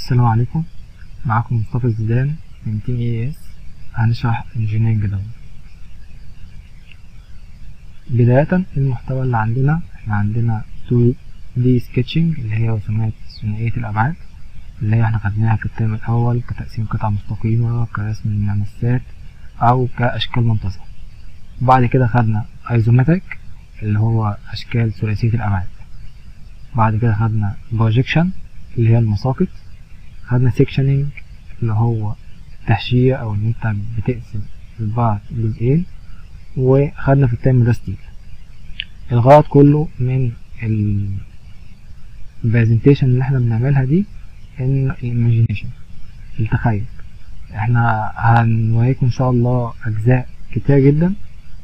السلام عليكم معاكم مصطفى الزيدان من تيم اي اس هنشرح انجينيرنج داون بداية المحتوى اللي عندنا احنا عندنا 2D sketching اللي هي رسومات ثنائية الأبعاد اللي هي احنا خدناها في الترم الأول كتقسيم قطع مستقيمة كرسم المسات أو كأشكال منتظمة بعد كده خدنا ايزومتريك اللي هو أشكال ثلاثية الأبعاد بعد كده خدنا بروجيكشن اللي هي المساقط خدنا سيكشننج اللي هو تهشير او ان انت بتقسم البعض جزئين وخدنا في الترم ده ستيل الغرض كله من البرزنتيشن اللي احنا بنعملها دي ان الايماجينيشن التخيل احنا هنوريكم ان شاء الله اجزاء كتير جدا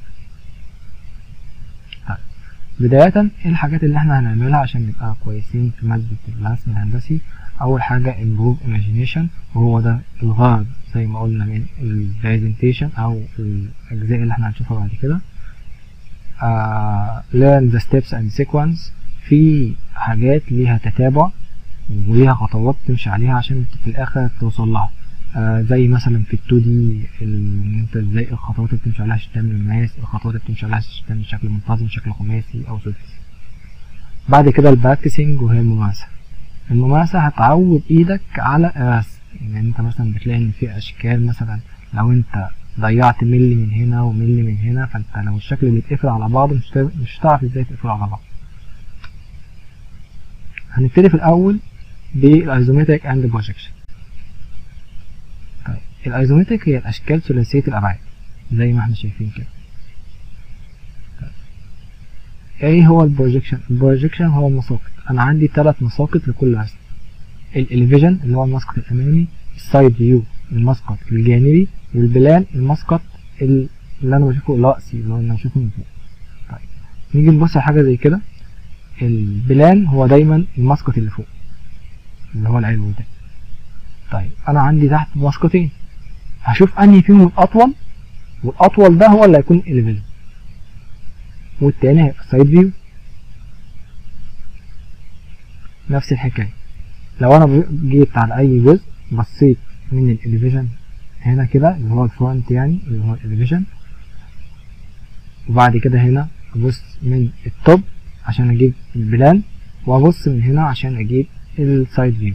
طيب بداية ايه الحاجات اللي احنا هنعملها عشان نبقى كويسين في مادة الرسم الهندسي اول حاجة improve imagination وهو ده الغرض زي ما قلنا من البرزنتيشن او الاجزاء اللي احنا هنشوفها بعد كده uh, learn the steps and sequence في حاجات ليها تتابع وليها خطوات تمشي عليها عشان في الاخر توصل لها آه زي مثلا في التو دي ان انت ازاي الخطوات اللي بتمشي عليها عشان تعمل مقاس الخطوات اللي بتمشي عليها عشان تعمل شكل منتظم شكل خماسي او سداسي بعد كده البراكتسنج وهي الممارسة الممارسة هتعود ايدك على الرسم يعني انت مثلا بتلاقي ان في اشكال مثلا لو انت ضيعت ملي من هنا وملي من هنا فانت لو الشكل بيتقفل على بعضه مش مش هتعرف ازاي تقفله على بعض هنبتدي في الاول بالايزومتريك اند بروجيكشن طيب الايزومتريك هي الاشكال ثلاثيه الابعاد زي ما احنا شايفين كده طيب. ايه هو البروجيكشن البروجيكشن هو المساقط انا عندي ثلاث مساقط لكل رسم الاليفيجن اللي هو المسقط الامامي السايد فيو المسقط الجانبي والبلان المسقط اللي انا بشوفه راسي اللي هو انا بشوفه من فوق طيب نيجي نبص على حاجه زي كده البلان هو دايما المسقط اللي فوق اللي هو العلوي ده طيب انا عندي تحت مسقطين هشوف انهي فيهم الاطول والاطول ده هو اللي هيكون الاليفيجن والتاني هيبقى السايد فيو نفس الحكايه لو انا جيت على اي جزء بصيت من الاليفيجن هنا كده اللي هو الفرونت يعني اللي هو الاليفيجن وبعد كده هنا ابص من التوب عشان اجيب البلان وابص من هنا عشان اجيب السايد فيو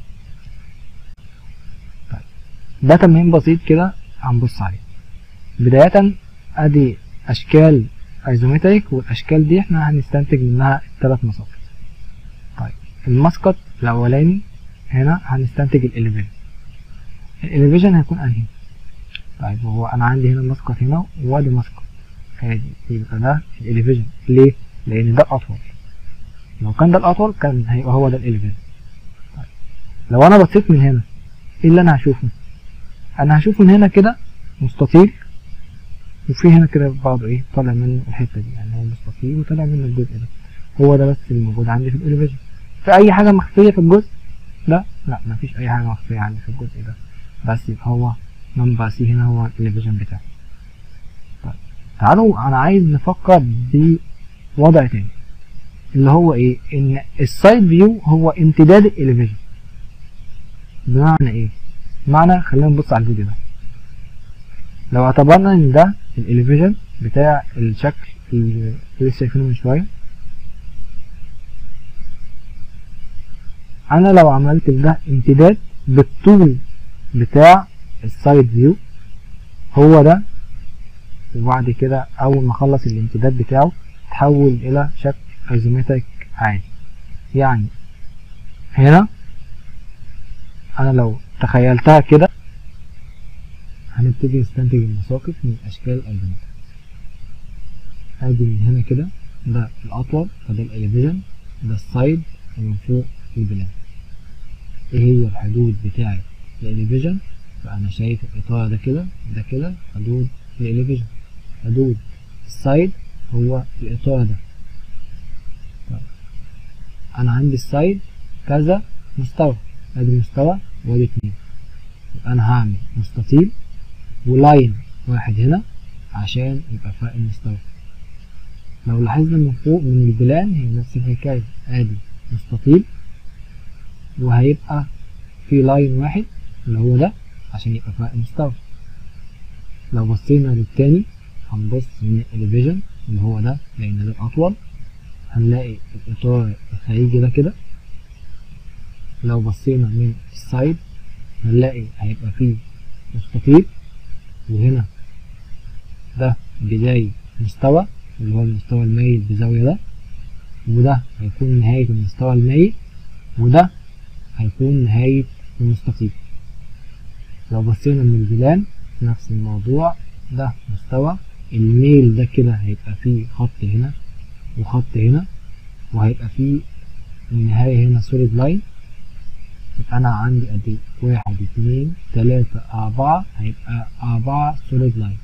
طيب ده تمرين بسيط كده هنبص عليه بداية ادي اشكال ايزومتريك والاشكال دي احنا هنستنتج منها الثلاث مساقط طيب المسقط الاولاني هنا هنستنتج الاليفيجن الاليفيجن هيكون انهي طيب هو انا عندي هنا مسقط هنا وادي مسقط ادي يبقى ده الاليفيجن ليه لان ده الاطول لو كان ده الاطول كان هيبقى هو ده الاليفيجن طيب لو انا بصيت من هنا ايه اللي انا هشوفه انا هشوف من هنا كده مستطيل وفي هنا كده بعض ايه طالع منه الحته دي يعني هو مستطيل وطالع منه الجزء ده هو ده بس اللي موجود عندي في الاليفيجن في اي حاجه مخفيه في الجزء ده لا مفيش اي حاجه مخفيه عندي في الجزء ده بس يبقى هو نمبر سي هنا هو الاليفيجن بتاعي طيب تعالوا انا عايز نفكر بوضع تاني اللي هو ايه ان السايد فيو هو امتداد الاليفيجن بمعنى ايه بمعنى خلينا نبص على الفيديو ده لو اعتبرنا ان ده الاليفيجن بتاع الشكل اللي لسه شايفينه من شويه انا لو عملت ده امتداد بالطول بتاع السايد فيو هو ده وبعد كده اول ما اخلص الامتداد بتاعه تحول الى شكل ايزومتريك عادي يعني هنا انا لو تخيلتها كده هنبتدي نستنتج المساقط من اشكال الايزومتريك ادي من هنا كده ده الاطول فده الاليفيجن ده السايد ومن فوق البلان ايه هي الحدود بتاعه الاليفيجن فانا شايف الاطار ده كده ده كده حدود الاليفيجن حدود السايد هو الاطار ده طيب انا عندي السايد كذا مستوى ادي مستوى وادي اتنين يبقى انا هعمل مستطيل ولاين واحد هنا عشان يبقى فرق المستوى لو لاحظنا من فوق من البلان هي نفس الحكاية ادي مستطيل وهيبقى في لاين واحد اللي هو ده عشان يبقى فرق مستوى لو بصينا للتاني هنبص من الإليفيجن اللي هو ده لأن ده الأطول هنلاقي الإطار الخارجي ده كده لو بصينا من السايد هنلاقي هيبقى فيه مستطيل وهنا ده بداية مستوى اللي هو المستوى المايل بزاوية ده وده هيكون نهاية المستوى المايل وده هيكون نهاية المستطيل لو بصينا من البلان نفس الموضوع ده مستوى الميل ده كده هيبقى فيه خط هنا وخط هنا وهيبقى فيه النهاية هنا سوليد لاين يبقى أنا عندي قد إيه؟ واحد اتنين تلاتة أربعة هيبقى أربعة سوليد لاين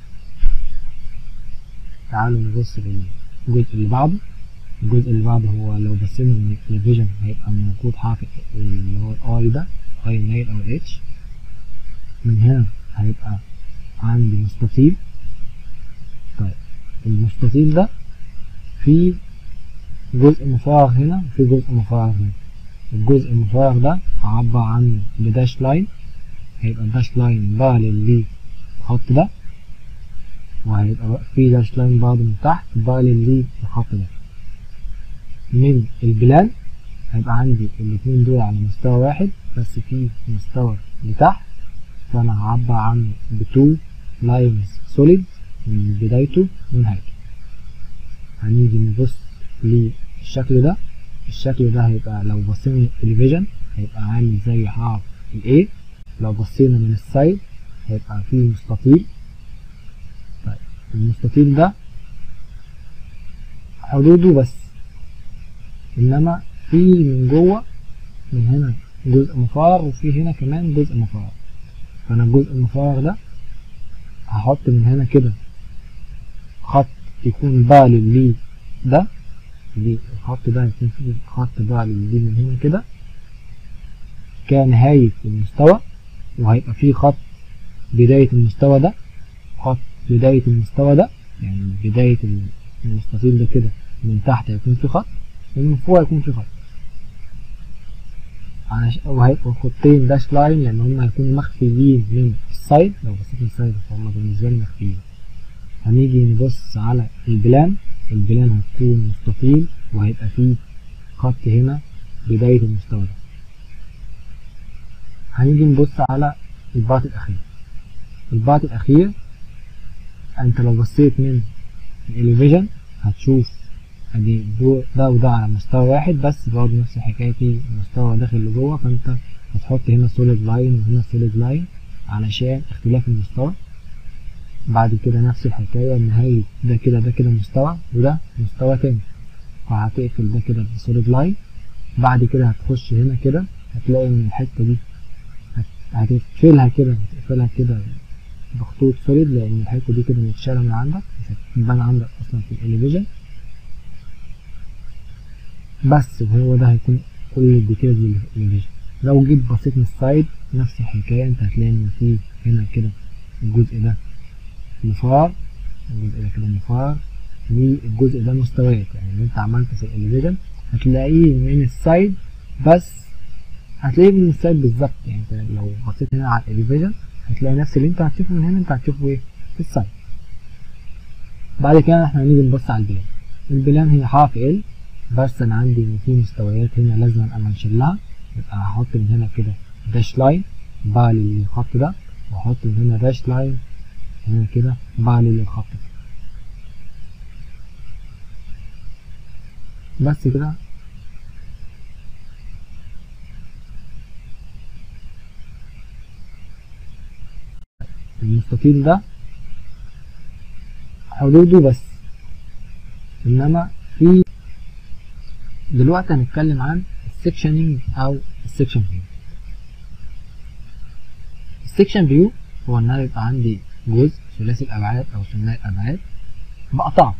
تعالوا نبص للجزء اللي بعده الجزء اللي بعده هو لو بصينا من التلفزيون هيبقى موجود حرف اللي هو الاي ده اي ميل او الاتش من هنا هيبقى عندي مستطيل طيب المستطيل ده فيه جزء مفرغ هنا وفي جزء مفرغ هنا الجزء المفرغ ده هعبر عنه بداش لاين هيبقى الداش لاين بارلل للخط ده وهيبقى في داش لاين برضه من تحت بارلل للخط ده من البلان هيبقى عندي الاتنين دول على مستوى واحد بس في مستوى لتحت فانا هعبر عنه بتو لاينز سوليد من بدايته ونهايته هنيجي نبص للشكل ده الشكل ده هيبقى لو بصينا التلفزيون هيبقى عامل زي حرف ال A لو بصينا من السايد هيبقى فيه مستطيل طيب المستطيل ده حدوده بس انما في من جوه من هنا جزء مفرغ وفي هنا كمان جزء مفرغ فانا الجزء المفرغ ده هحط من هنا كده خط يكون بارلل ليه ده ليه الخط ده هيكون فيه خط بارلل ليه من هنا كده كنهاية المستوى وهيبقى فيه خط بداية المستوى ده خط بداية المستوى ده يعني بداية المستطيل ده كده من تحت هيكون فيه خط ومن فوق هيكون في خط وهيبقوا خطين داش لاين لان هم هيكونوا مخفيين من السايد لو بصيت للسايد فهم بالنسبه لي مخفيين هنيجي نبص على البلان البلان هتكون مستطيل وهيبقى فيه خط هنا بداية المستوى ده هنيجي نبص على الباط الأخير الباط الأخير أنت لو بصيت من الإليفيجن هتشوف ادي ده وده على مستوى واحد بس برضه نفس الحكايه في مستوى داخل لجوه فانت هتحط هنا سوليد لاين وهنا سوليد لاين علشان اختلاف المستوى بعد كده نفس الحكايه النهاية ده كده ده كده مستوى وده مستوى تاني فهتقفل ده كده بسوليد لاين بعد كده هتخش هنا كده هتلاقي ان الحته دي هتقفلها كده هتقفلها كده بخطوط سوليد لان الحته دي كده متشاله من عندك مش هتبان عندك اصلا في الاليفيجن بس وهو ده هيكون كل الديتيلز اللي في الفيجن لو جيت بصيت من السايد نفس الحكايه انت هتلاقي ان في هنا كده الجزء ده مفار الجزء ده كده مفار والجزء ده مستويات يعني اللي انت عملته في الاليفيجن هتلاقيه من السايد بس هتلاقيه من السايد بالظبط يعني انت لو بصيت هنا على الاليفيجن هتلاقي نفس اللي انت هتشوفه من هنا انت هتشوفه ايه في السايد بعد كده احنا هنيجي نبص على البلان البلان هي حرف ال بس انا عندي ان في مستويات هنا لازم انا انشلها يبقى هحط من هنا كده داش لاين بعلي للخط ده واحط من هنا داش لاين هنا كده بعلي للخط ده بس كده المستطيل ده حدوده بس انما في دلوقتي هنتكلم عن السكشننج او السكشن فيو السكشن فيو هو ان انا يبقى عندي جزء ثلاثي الابعاد او ثنائي الابعاد بقطعه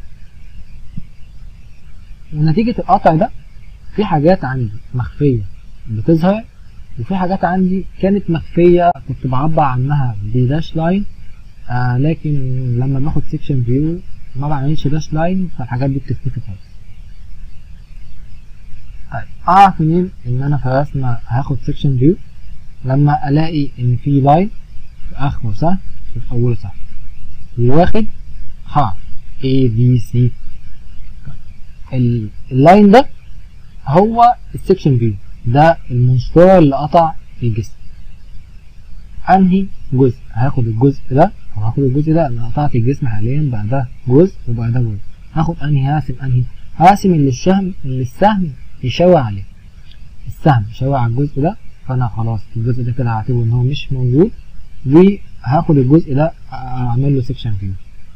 ونتيجة القطع ده في حاجات عندي مخفية بتظهر وفي حاجات عندي كانت مخفية كنت بعبر عنها بداش لاين آه لكن لما باخد سيكشن فيو ما بعملش داش لاين فالحاجات دي بتختفي خالص طيب اعرف منين ان انا في رسمة هاخد سيكشن فيو لما الاقي ان في لاين في اخره سهم وفي اوله سهم واخد حرف A B C ال- اللاين ده هو السكشن فيو ده المنشار اللي قطع الجسم انهي جزء هاخد الجزء ده او هاخد الجزء ده انا قطعت الجسم حاليا بقى ده جزء وبقى ده جزء هاخد انهي هقسم انهي هقسم اللي الشهم اللي السهم يشاور عليه السهم يشاور على الجزء ده فانا خلاص الجزء ده كده هعتبره ان هو مش موجود وهاخد الجزء ده اعمل له سكشن فيو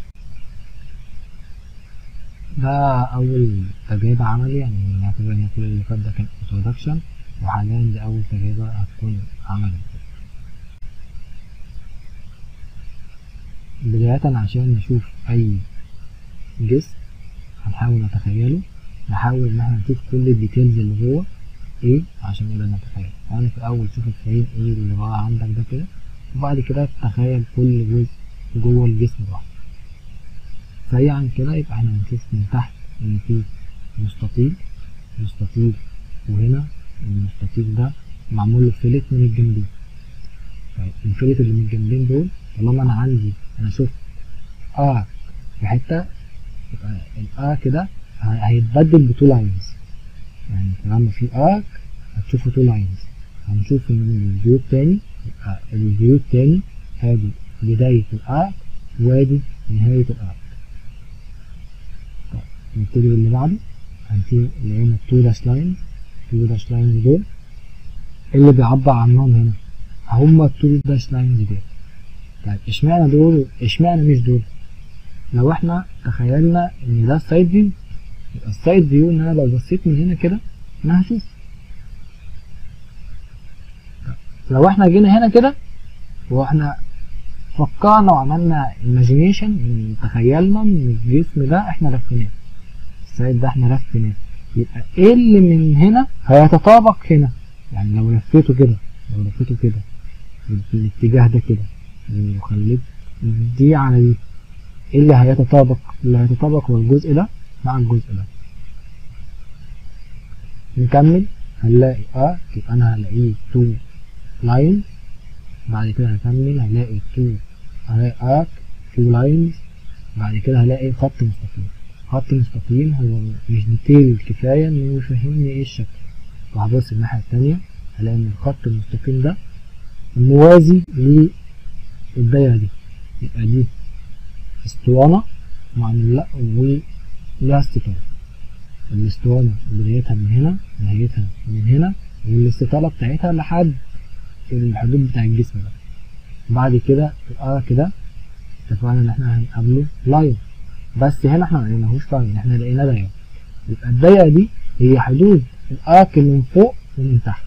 ده اول تجربة عملي يعني نعتبر ان كل اللي فات ده كان introduction وحاليا دي اول تجربة هتكون عملي بداية عشان نشوف اي جسم هنحاول نتخيله نحاول ان احنا نشوف كل الديتيلز اللي جوه ايه عشان نقدر نتخيل يعني في الاول شوف الفريم ايه اللي ورا عندك ده كده وبعد كده تخيل كل جزء جوه الجسم لوحده سريعا كده يبقى احنا هنشوف من تحت ان في مستطيل مستطيل وهنا المستطيل ده معمول له فيلت من الجنبين طيب الفيلت اللي من الجنبين دول طالما انا عندي انا شفت ارك في حته يبقى الارك ده ه- هيتبدل بتو لاينز يعني طالما في ارك هتشوفوا تو لاينز هنشوف من الفيو التاني يبقى الفيو التاني ادي بداية الارك وادي نهاية الارك طيب نبتدي باللي بعده هنشوف اللي هنا التو داش لاينز التو داش لاينز دول اللي بيعبر عنهم هنا هما التو داش لاينز دول طيب اشمعنى دول اشمعنى مش دول لو احنا تخيلنا ان ده السايد فيو يبقى السايد فيو ان انا لو بصيت من هنا كده انا هشوف لو احنا جينا هنا كده واحنا فكرنا وعملنا ايماجينيشن تخيلنا ان الجسم ده احنا لفيناه السايد ده احنا لفيناه يبقى ايه اللي من هنا هيتطابق هنا يعني لو لفيته كده لو لفيته كده في الاتجاه ده كده وخليت دي على دي ايه اللي هيتطابق اللي هيتطابق هو الجزء ده مع الجزء ده نكمل هنلاقي اه يبقى انا هلاقيه تو لاينز بعد كده هكمل هلاقي تو هلاقي ارك تو لاينز بعد كده هلاقي خط مستقيم خط مستقيم هو مش ديتيل كفاية انه يفهمني ايه الشكل وهبص الناحية التانية هلاقي ان الخط المستقيم ده موازي للدايرة دي يبقى دي اسطوانة معمولة ولها استطالة الاسطوانة بدايتها من هنا نهايتها من هنا والاستطالة بتاعتها لحد الحدود بتاع الجسم ده بعد كده الارك ده اتفقنا ان احنا هنقابله لاين بس هنا احنا ما لقيناهوش لاين احنا لقينا دايرة يبقى الدايرة دي هي حدود الارك من فوق ومن تحت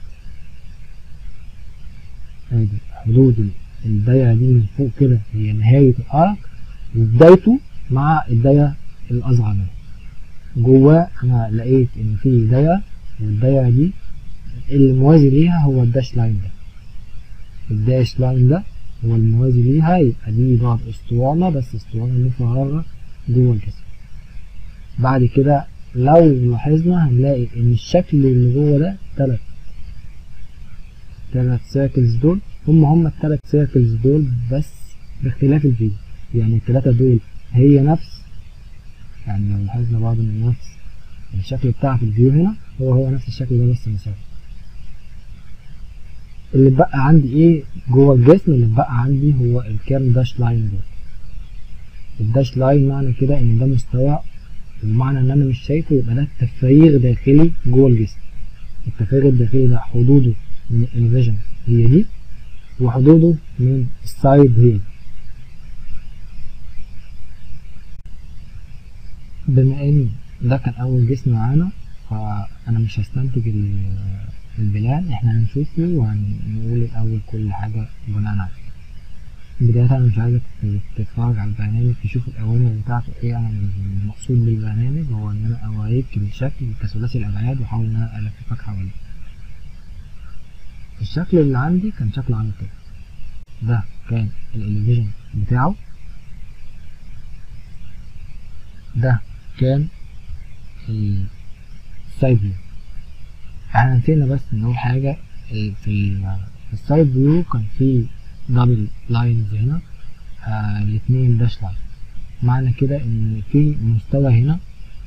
ادي حدود الدايرة دي من فوق كده هي نهاية الارك وبدايته مع الدايرة الأصغر منه جواه أنا لقيت إن في دايرة والدايرة دي اللي موازي ليها هو الداش لاين ده الداش لاين ده هو الموازي ليها يبقى دي بعض اسطوانة بس اسطوانة مفرغة جوه الجسم بعد كده لو لاحظنا هنلاقي إن الشكل اللي جوه ده تلات تلات سيركلز دول هم هم التلات سيركلز دول بس باختلاف الفيو يعني التلاتة دول هي نفس يعني لو لاحظنا برضه ان نفس الشكل بتاع في الفيو هنا هو هو نفس الشكل ده بس مساوي اللي بقى عندي ايه جوه الجسم اللي بقى عندي هو الكام داش لاين دول الداش لاين معنى كده ان ده مستوى ومعنى ان انا مش شايفه يبقى ده تفريغ داخلي جوه الجسم التفريغ الداخلي ده حدوده من الفيجن هي دي وحدوده من السايد هي دي بما ان ده كان اول جسم معانا فانا مش هستنتج البلان احنا هنشوفه وهنقول الاول كل حاجة بناء عليه بداية انا مش عايزك تتفرج على البرنامج تشوف الاوامر بتاعته ايه انا المقصود بالبرنامج هو ان انا اوريك الشكل كثلاثي الابعاد واحاول ان انا الففك حواليه الشكل اللي عندي كان شكله عامل كده ده كان الاليفيجن بتاعه ده كان السايد فيو احنا نسينا بس نقول حاجة في السايد فيو كان فيه دبل لاينز هنا آه الاتنين داش لاين معنى كده ان في مستوى هنا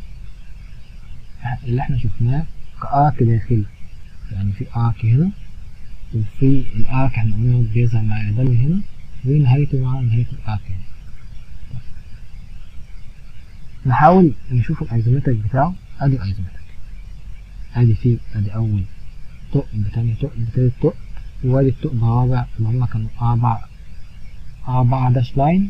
اللي احنا شفناه كارك داخلي يعني في ارك هنا وفي الارك احنا قلنا بيظهر معايا ده من هنا ونهايته مع نهاية الارك هنا نحاول نشوف الايزومتريك بتاعه ادي الايزومتريك ادي فيه ادي اول ثقب تاني ثقب تالت ثقب وادي الثقب الرابع اللي هما كانوا اربع اربع داش لاين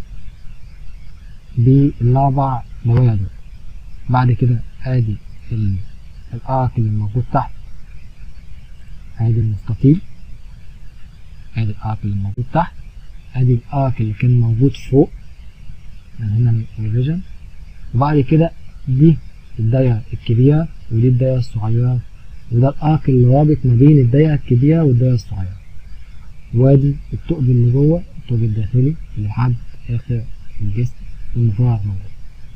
بالاربع دواير دول بعد كده ادي الارك اللي موجود تحت ادي المستطيل ادي الارك اللي موجود تحت ادي الارك اللي كان موجود فوق من هنا من الريفيجن وبعد كده دي الدايرة الكبيرة ودي الدايرة الصغيرة وده الارك اللي رابط ما بين الدايرة الكبيرة والدايرة الصغيرة وادي الثقب اللي جوه الثقب الداخلي لحد اخر الجسم المفرغ موجود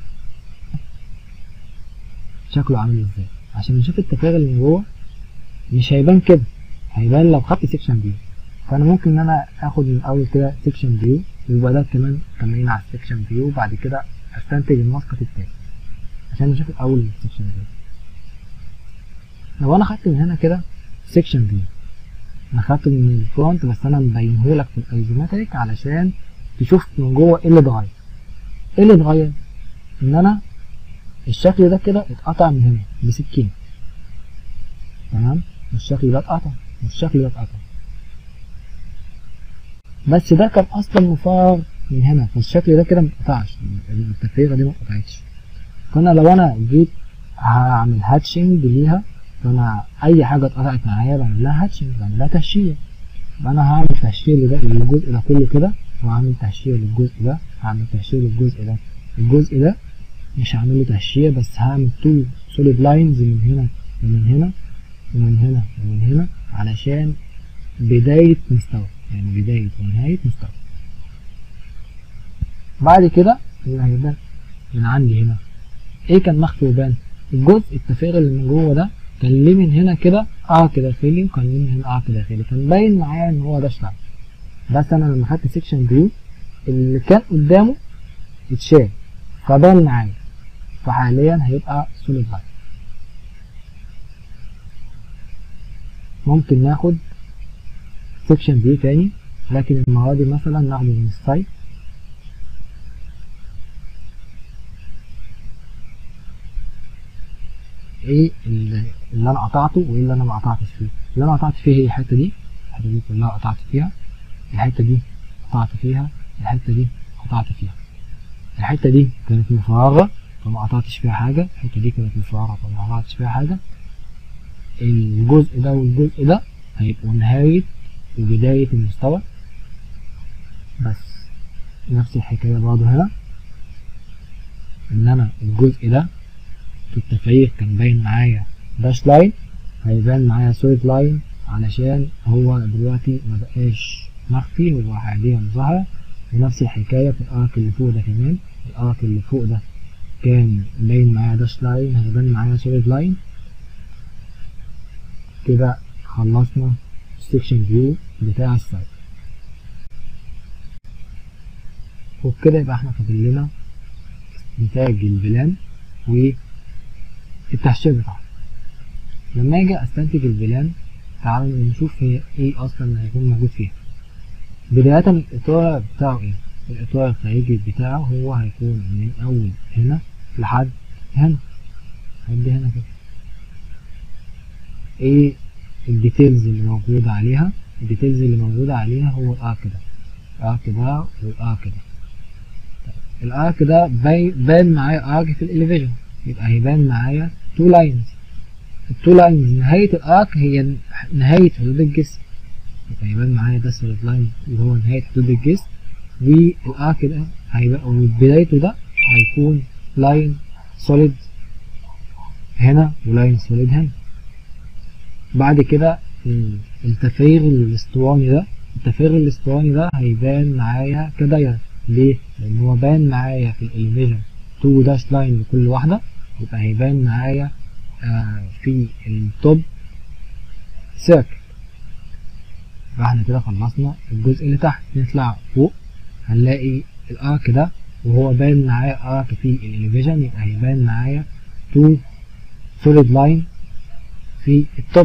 شكله عامل ازاي عشان نشوف التفاعل اللي جوه مش هيبان كده هيبان لو خدت سيكشن فيو فانا ممكن ان انا اخد من الاول كده سيكشن فيو ويبقى ده كمان تمرين على السيكشن فيو وبعد كده استنتج المسقط التاني عشان نشوف الاول السيكشن فيو لو انا خدت من هنا كده سيكشن فيو انا خدته من الفرونت بس انا مبينهولك في الايزومتريك علشان تشوف من جوه ايه اللي اتغير ايه اللي اتغير ان انا الشكل ده كده اتقطع من هنا بسكين تمام والشكل ده اتقطع والشكل ده اتقطع بس ده كان اصلا مفرغ من هنا فالشكل ده كده متقطعش التفريغه دي متقطعتش فانا لو انا جيت هعمل هاتشنج ليها فانا اي حاجه اتقطعت معايا بعمل لها هاتشنج بعمل لها تهشير فانا هعمل تهشير للجزء ده كله كده وهعمل تهشير للجزء ده هعمل تهشير للجزء ده الجزء ده مش هعمل له تهشير بس هعمل تو سوليد لاينز من هنا ومن هنا ومن هنا ومن هنا علشان بداية مستوى يعني بداية ونهاية مستوى بعد كده اللي هيبان من عندي هنا ايه كان مخفي وبان الجزء التفاعل اللي من جوه ده كان ليه من هنا كده ارك داخلي وكان ليه من هنا ارك داخلي كان باين معايا ان هو ده اشتغل بس انا لما خدت سيكشن فيو اللي كان قدامه اتشال فبان معايا فحاليا هيبقى سوليد لاين ممكن ناخد سيكشن فيو تاني لكن المرة دي مثلا ناخده من السايت ايه اللي, اللي انا قطعته وايه اللي انا ما قطعتش فيه اللي انا قطعت فيه هي الحته دي الحته دي كلها قطعت فيها الحته دي قطعت فيها الحته دي قطعت فيها الحته دي كانت مفرغه فما قطعتش فيها حاجه الحته دي كانت مفرغه فما قطعتش فيها حاجه الجزء ده والجزء ده هيبقوا نهايه وبدايه المستوى بس نفس الحكايه برضه هنا ان انا الجزء ده في التفريغ كان باين معايا داش لاين هيبان معايا سوليد لاين علشان هو دلوقتي مبقاش مخفي هو حاليا ظهر ونفس الحكاية في الارك اللي فوق ده كمان الارك اللي فوق ده كان باين معايا داش لاين هيبان معايا سوليد لاين كده خلصنا السكشن فيو بتاع السايت وبكده يبقى احنا فاضل لنا انتاج الفيلان والتهشير بتاعها لما اجي استنتج الفيلان تعالوا نشوف هي ايه اصلا اللي هيكون موجود فيها بداية الاطار بتاعه ايه الاطار الخارجي بتاعه هو هيكون من اول هنا لحد هنا لحد هنا كده ايه الديتيلز اللي موجودة عليها الديتيلز اللي موجودة عليها هو الارك ده الارك ده والارك ده الارك ده بان معايا ارك في الاليفيجن يبقى هيبان معايا تو لاينز التو لاينز نهاية الارك هي نهاية حدود الجسم يبقى هيبان معايا ده سوليد لاين اللي هو نهاية حدود الجسم والارك ده هيبقى وبدايته ده هيكون لاين سوليد هنا ولاين سوليد هنا بعد كده التفريغ الاسطواني ده التفريغ الاسطواني ده هيبان معايا كدايرة ليه؟ لأن هو بان معايا في الإليفيجن 2 داش لاين لكل واحدة يبقى هيبان معايا آه في التوب سيركل يبقى احنا كده خلصنا الجزء اللي تحت نطلع فوق هنلاقي الارك ده وهو باين معايا ارك في الاليفيجن يبقى هيبان معايا تو سوليد لاين في التوب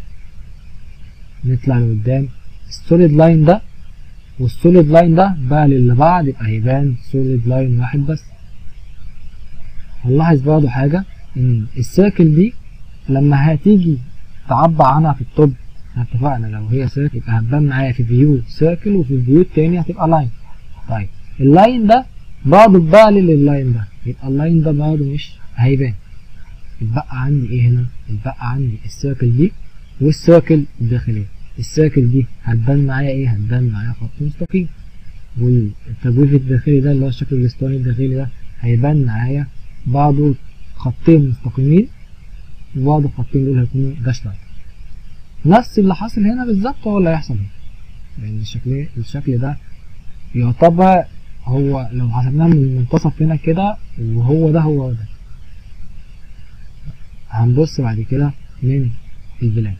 نطلع لقدام السوليد لاين ده والسوليد لاين ده بقى للي بعد يبقى هيبان سوليد لاين واحد بس هنلاحظ برضه حاجة ان السيركل دي لما هتيجي تعبر عنها في التوب احنا اتفقنا لو هي سيركل يبقى هتبان معايا في فيو سيركل وفي الفيو التاني هتبقى لاين طيب اللاين ده برضه بقى لللاين ده يبقى اللاين ده برضه مش هيبان يتبقى عندي ايه هنا يتبقى عندي السيركل دي والسيركل الداخلية السيركل دي هتبان معايا ايه هتبان معايا خط مستقيم والتجويف الداخلي ده اللي هو الشكل الاسطواني الداخلي ده هيبان معايا بعضه خطين مستقيمين وبعض الخطين دول هيكونوا داش لاين نفس اللي حاصل هنا بالظبط هو اللي هيحصل هنا لان الشكل الشكل ده يعتبر هو لو حسبناه من المنتصف هنا كده وهو ده هو ده هنبص بعد كده من البلان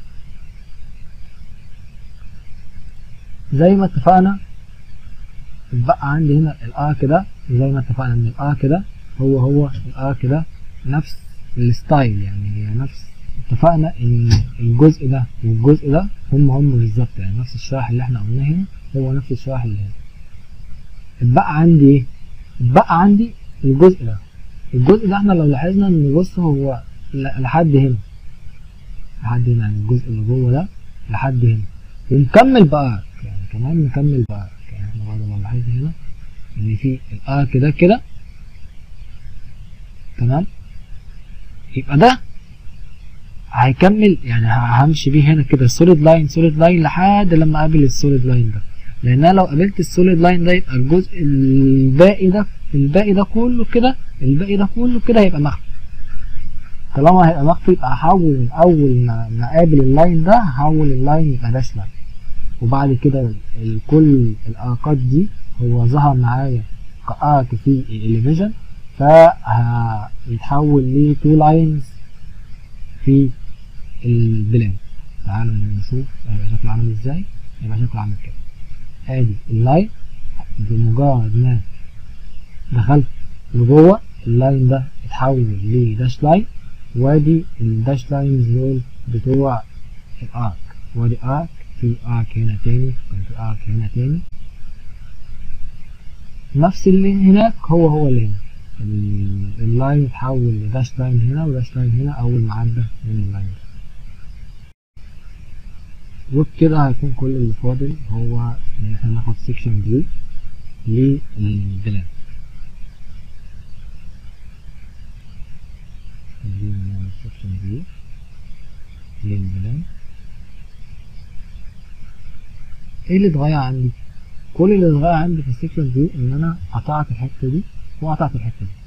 زي ما اتفقنا اتبقى عندي هنا الارك ده زي ما اتفقنا ان الارك ده هو هو الارك ده نفس الستايل يعني هي نفس اتفقنا ان الجزء ده والجزء ده هم هم بالظبط يعني نفس الشرح اللي احنا قلناه هنا هو نفس الشرح اللي هنا اتبقى عندي ايه اتبقى عندي الجزء ده الجزء ده احنا لو لاحظنا ان بص هو لحد هنا لحد هنا يعني الجزء اللي جوه ده لحد هنا ونكمل بارك يعني كمان نكمل بارك يعني احنا برضه لو لاحظنا هنا ان في الارك ده كده تمام يبقى ده هيكمل يعني همشي بيه هنا كده سوليد لاين سوليد لاين لحد لما اقابل السوليد لاين ده لان انا لو قابلت السوليد لاين ده يبقى الجزء الباقي ده الباقي ده كله كده الباقي ده كله كده هيبقى مخفي طالما هيبقى مخفي يبقى هحول من اول ما اقابل اللاين ده هحول اللاين يبقى داش لاين وبعد كده كل الارقات دي هو ظهر معايا كارك في الاليفيجن فهيتحول ل تو لاينز في البلان تعالوا نشوف هيبقى شكله عامل ازاي هيبقى شكله عامل كده ادي اللاين بمجرد ما دخلت لجوه اللاين ده اتحول لداش لاين وادي الداش لاينز دول بتوع الارك وادي ارك في ارك هنا تاني في ارك هنا تاني نفس اللي هناك هو هو اللي هنا اللاين اتحول لداش لاين هنا وداش لاين هنا اول ما عدى من اللاين ده وبكده هيكون كل اللي فاضل هو ان احنا ناخد سيكشن فيو للبلان خلينا نعمل سيكشن فيو للبلان ايه اللي اتغير عندي كل اللي اتغير عندي في السيكشن فيو ان انا قطعت الحته دي وقطعت الحته دي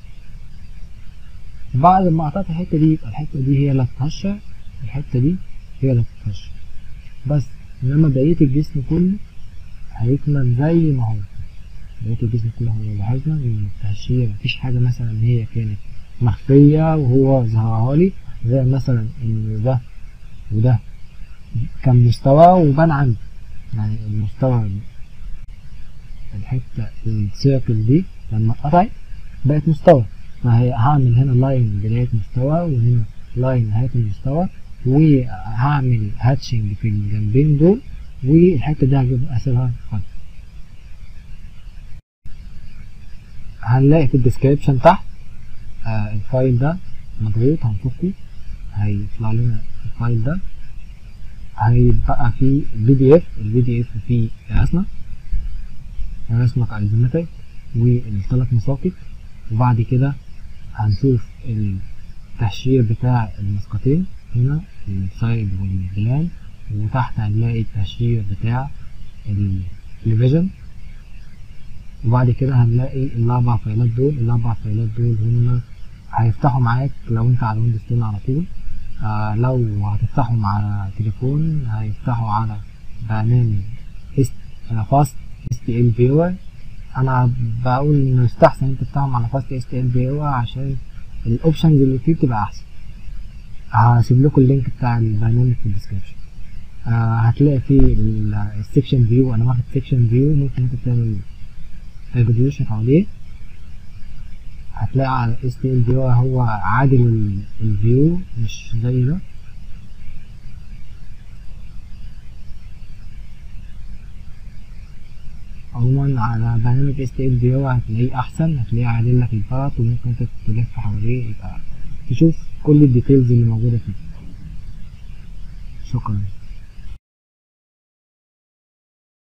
بعد ما قطعت الحته دي يبقى الحته دي هي اللي هتتهشر الحته دي هي اللي هتتهشر بس انما بقيه الجسم كله هيكمل زي ما هو بقيه الجسم كله هو لاحظنا ان التهشير مفيش حاجه مثلا هي كانت مخفيه وهو ظهرها لي زي مثلا ان ده وده كان مستوى وبان عندي يعني المستوى الحته السيركل دي لما اتقطعت بقت مستوى فهي هعمل هنا لاين بدايه مستوى وهنا لاين نهايه المستوى وهعمل هاتشنج في الجنبين دول والحته دي هجيب اسيبها خالص هنلاقي في الديسكريبشن تحت آه الفايل ده مضغوط هنفكه هيطلع لنا الفايل ده هيبقى فيه البي دي اف البي دي اف فيه رسمه رسمه ايزومتريك والثلاث مساقط وبعد كده هنشوف التهشير بتاع المسقطين هنا السايد والبلان وتحت هنلاقي التهشير بتاع الفيجن وبعد كده هنلاقي الاربع فايلات دول الاربع فايلات دول هم هيفتحوا معاك لو انت على ويندوز 10 على طول آه لو هتفتحهم على تليفون هيفتحوا على برنامج فاست اس تي ال فيور انا بقول انه يستحسن انت تفتحهم على فاست اس تي ال فيور عشان الاوبشنز اللي فيه بتبقى احسن هسيب لكم اللينك بتاع البرنامج في الديسكربشن آه هتلاقي في السكشن فيو انا واخد سكشن فيو ممكن انت تعمل ريجوليوشن حواليه هتلاقي على اس تي ال فيو هو عادل الفيو مش زي ده عموما على برنامج اس تي ال فيو هتلاقيه احسن هتلاقيه عادل لك البارت وممكن انت تلف حواليه يبقى تشوف كل الديتيلز اللي موجودة فيه شكرا